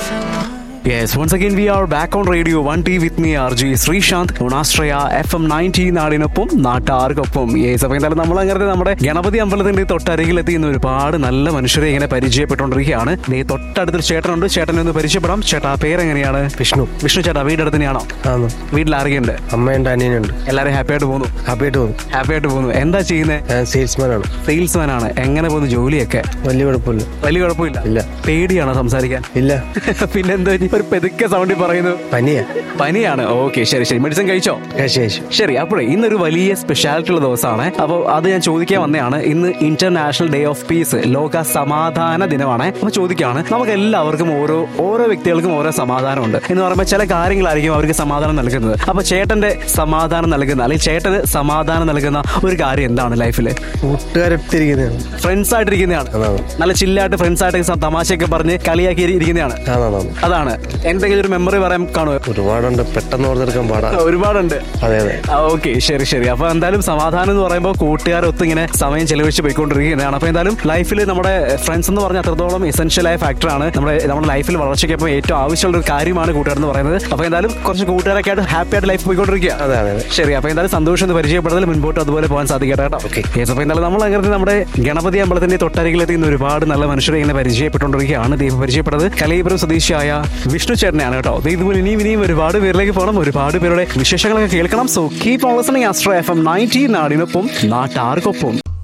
Yes, once again we are back on Radio 1T with me RG Sreesanth Gunashraya F M ninety നാടിനൊപ്പം നാട്ടാർക്കൊപ്പം yes അപ്പോൾ എന്തായാലും നമ്മൾ അങ്ങനെ നമ്മുടെ ഗണപതി അമ്പലത്തിന്റെ തൊട്ടരികിലെത്തി ഇന്ന് ഒരുപാട് നല്ല മനുഷ്യരെ ഇങ്ങനെ പരിചയപ്പെട്ടുകൊണ്ടിരിക്കുകയാണ് നീ തൊട്ടടുത്തൊരു ചേട്ടനുണ്ട് ചേട്ടനെ ഒന്ന് പരിചയപ്പെടാം ചേട്ടാ പേരെങ്ങനെയാണ് വിഷ്ണു വിഷ്ണു ചേട്ടാ വീടടുത്ത് തന്നെയാണോ ആന്ന് വീട്ടിൽ ആരൊക്കെയുണ്ട് അമ്മയുണ്ട് അനിയനുണ്ട് എല്ലാവരും ഹാപ്പി ആയിട്ട് പോകുന്നു ഹാപ്പിയായിട്ട് പോകുന്നു ഹാപ്പി ആയിട്ട് പോകുന്നു എന്താ ചെയ്യുന്നത് ഞാൻ സെയിൽസ്മാൻ ആണ് സെയിൽസ്മാൻ ആണ് എങ്ങനെ പോകുന്നു ജോലിയൊക്കെ വലിയ കുഴപ്പമില്ല വലിയ കുഴപ്പമില്ല ഇല്ല. പേടിയാണോ സംസാരിക്കാൻ ഇല്ല പിന്നെന്താ ഒരു പെതുക്കെ സൗണ്ടിൽ പറയുന്നു പനിയാ പനിയാണ് ഓക്കെ ശരി ശരി മെഡിസിൻ കഴിച്ചോ കഴിച്ചു കഴിച്ചു ശരി അപ്പോഴേ ഇന്നൊരു വലിയ സ്പെഷ്യാലിറ്റി ഉള്ള ദിവസമാണ് അപ്പോൾ അത് ഞാൻ ചോദിക്കാൻ വന്നതാണ് ഇന്ന് ഇന്റർനാഷണൽ ഡേ ഓഫ് പീസ് ലോക സമാധാന ദിനമാണ് അപ്പോൾ ചോദിക്കുകയാണ് നമുക്ക് എല്ലാവർക്കും ഓരോ ഓരോ വ്യക്തികൾക്കും ഓരോ സമാധാനമുണ്ട് എന്ന് പറയുമ്പോൾ ചില കാര്യങ്ങളായിരിക്കും അവർക്ക് സമാധാനം നൽകുന്നത് അപ്പോൾ ചേട്ടന്റെ സമാധാനം നൽകുന്ന അല്ലെങ്കിൽ ചേട്ടന് സമാധാനം നൽകുന്ന ഒരു കാര്യം എന്താണ് ലൈഫിൽ കൂട്ടുകാരെത്തിരിക്കുന്നതാണ് ഫ്രണ്ട്സ് ആയിട്ടിരിക്കുന്നതാണ് അതാണ് നല്ല ചില്ലായിട്ട് ഫ്രണ്ട്സ് ആയിട്ട് സം- തമാശയൊക്കെ പറഞ്ഞ് കളിയാക്കി ഇരിക്കുന്നതാണ് ആണാണ് അതാണ് എന്തെങ്കിലും ഒരു മെമ്മറി പറയാൻ കാണുമോ ഒരുപാടുണ്ട് പെട്ടെന്ന് ഓർത്തെടുക്കാൻ പാടാ ഒരുപാടുണ്ട് അതെ അതെ ഓക്കെ ശരി ശരി അപ്പൊ എന്തായാലും സമാധാനം എന്ന് പറയുമ്പോൾ കൂട്ടുകാരൊത്ത് ഇങ്ങനെ സമയം ചെലവഴിച്ച് പോയിക്കൊണ്ടിരിക്കുകയാണ് അപ്പൊ എന്തായാലും ലൈഫിൽ നമ്മുടെ ഫ്രണ്ട്സ് എന്ന് പറഞ്ഞ അത്രത്തോളം എസെൻഷ്യൽ ആയ ഫാക്ടറാണ് നമ്മുടെ നമ്മുടെ ലൈഫിൽ വളർച്ചയ്ക്കൊപ്പം ഏറ്റവും ആവശ്യമുള്ള ഒരു കാര്യമാണ് കൂട്ടുകാർ എന്ന് പറയുന്നത് അപ്പൊ എന്തായാലും കുറച്ച് കൂട്ടുകാരൊക്കെ ആയിട്ട് ഹാപ്പി ആയിട്ട് ലൈഫ് പോയിക്കൊണ്ടിരിക്കുക അതെ അതെ അതെ ശരി അപ്പൊ എന്തായാലും സന്തോഷം എന്ന് പരിചയപ്പെടുന്നതിൽ മുൻപോട്ട് അതുപോലെ പോകാൻ സാധിക്കട്ടെ കേട്ടോ Okay. യെസ് അപ്പൊ എന്തായാലും നമ്മൾ അങ്ങനെ നമ്മുടെ ഗണപതി അമ്പലത്തിന്റെ തൊട്ടരികിലെത്തി ഇന്ന് ഒരുപാട് നല്ല മനുഷ്യരെ ഇങ്ങനെ പരിചയപ്പെട്ടുകൊണ്ടിരിക്കുകയാണ് ദൈവം പരിചയപ്പെട്ടത് കലയിപുരം സ്വദേശിയായ വിഷ്ണു ചേട്ടനെയാണ് കേട്ടോ ദേ ഇതുപോലെ ഇനിയും ഇനിയും ഒരുപാട് പേരിലേക്ക് പോകണം ഒരുപാട് പേരുടെ വിശേഷങ്ങളൊക്കെ കേൾക്കണം so keep on listening Astro F M nineteen നാടിനൊപ്പം നാട്ടാർക്കൊപ്പം